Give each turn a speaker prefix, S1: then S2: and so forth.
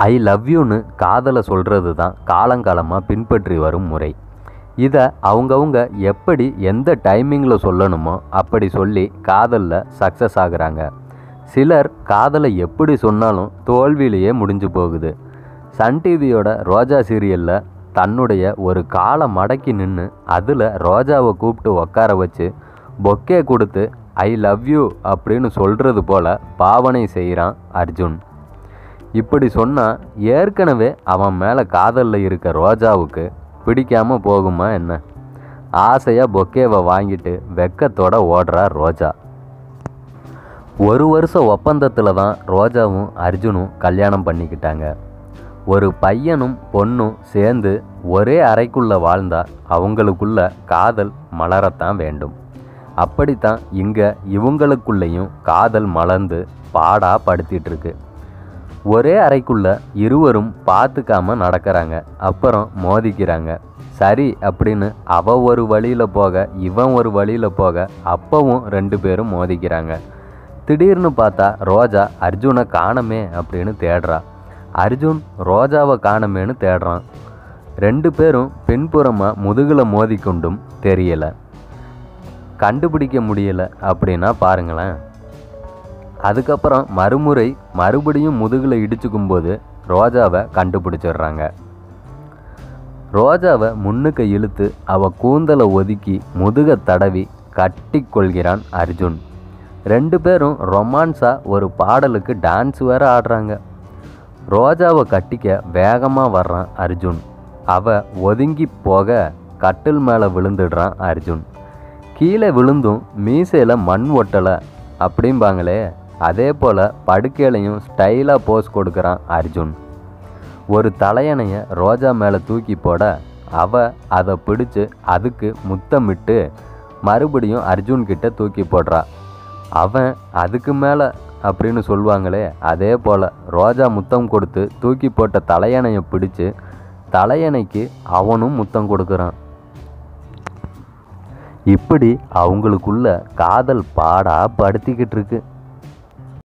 S1: I love யூன்னு காதலை சொல்கிறது தான் காலங்காலமாக பின்பற்றி வரும் முறை இதை அவங்கவுங்க எப்படி எந்த டைமிங்கில் சொல்லணுமோ அப்படி சொல்லி காதலில் சக்ஸஸ் ஆகுறாங்க சிலர் காதலை எப்படி சொன்னாலும் தோல்வியிலேயே முடிஞ்சு போகுது சன் டிவியோட ரோஜா சீரியலில் தன்னுடைய ஒரு காலை மடக்கி நின்று அதில் ரோஜாவை கூப்பிட்டு உட்கார வச்சு பொக்கே கொடுத்து ஐ லவ் யூ அப்படின்னு சொல்கிறது போல பாவனை செய்கிறான் அர்ஜுன் இப்படி சொன்னால் ஏற்கனவே அவன் மேலே காதலில் இருக்க ரோஜாவுக்கு பிடிக்காம போகுமா என்ன ஆசையாக பொக்கேவை வாங்கிட்டு வெக்கத்தோட ஓடுறா ரோஜா ஒரு வருஷ ஒப்பந்தத்தில் தான் ரோஜாவும் அர்ஜுனும் கல்யாணம் பண்ணிக்கிட்டாங்க ஒரு பையனும் பொண்ணும் சேர்ந்து ஒரே அறைக்குள்ளே வாழ்ந்தா அவங்களுக்குள்ள காதல் மலரத்தான் வேண்டும் அப்படித்தான் இங்கே இவங்களுக்குள்ளேயும் காதல் மலர்ந்து பாடா படுத்திட்டு இருக்கு ஒரே அறைக்குள்ள இருவரும் பார்த்துக்காம நடக்கிறாங்க அப்புறம் மோதிக்கிறாங்க சரி அப்படின்னு அவ ஒரு வழியில் போக இவன் ஒரு வழியில் போக அப்பவும் ரெண்டு பேரும் மோதிக்கிறாங்க திடீர்னு பார்த்தா ரோஜா அர்ஜுனை காணமே அப்படின்னு தேடுறா அர்ஜுன் ரோஜாவை காணமேன்னு தேடுறான் ரெண்டு பேரும் பின்புறமாக முதுகில் மோதிக்கொண்டும் தெரியலை கண்டுபிடிக்க முடியலை அப்படின்னா பாருங்களேன் அதுக்கப்புறம் மறுமுறை மறுபடியும் முதுகில் இடிச்சுக்கும்போது ரோஜாவை கண்டுபிடிச்சிடுறாங்க ரோஜாவை முன்னுக்கு இழுத்து அவ கூந்தலை ஒதுக்கி முதுக தடவி கட்டி கொள்கிறான் அர்ஜுன் ரெண்டு பேரும் ரொமான்ஸாக ஒரு பாடலுக்கு டான்ஸ் வேற ஆடுறாங்க ரோஜாவை கட்டிக்க வேகமாக வர்றான் அர்ஜுன் அவ ஒதுங்கி போக கட்டில் மேலே விழுந்துடுறான் அர்ஜுன் கீழே விழுந்தும் மீசையில் மண் ஒட்டலை அப்படிம்பாங்களே அதே போல் படுக்கையிலையும் ஸ்டைலாக போஸ் கொடுக்குறான் அர்ஜுன் ஒரு தலையணையை ரோஜா மேலே தூக்கி போட அவ அதை பிடிச்சு அதுக்கு முத்தமிட்டு மறுபடியும் அர்ஜுன் கிட்ட தூக்கி போடுறா அவன் அதுக்கு மேலே அப்படின்னு சொல்லுவாங்களே அதே போல் ரோஜா முத்தம் கொடுத்து தூக்கி போட்ட தலையணையை பிடிச்சு தலையணைக்கு அவனும் முத்தம் கொடுக்குறான் இப்படி அவங்களுக்குள்ள காதல் பாடா படுத்திக்கிட்டு இருக்கு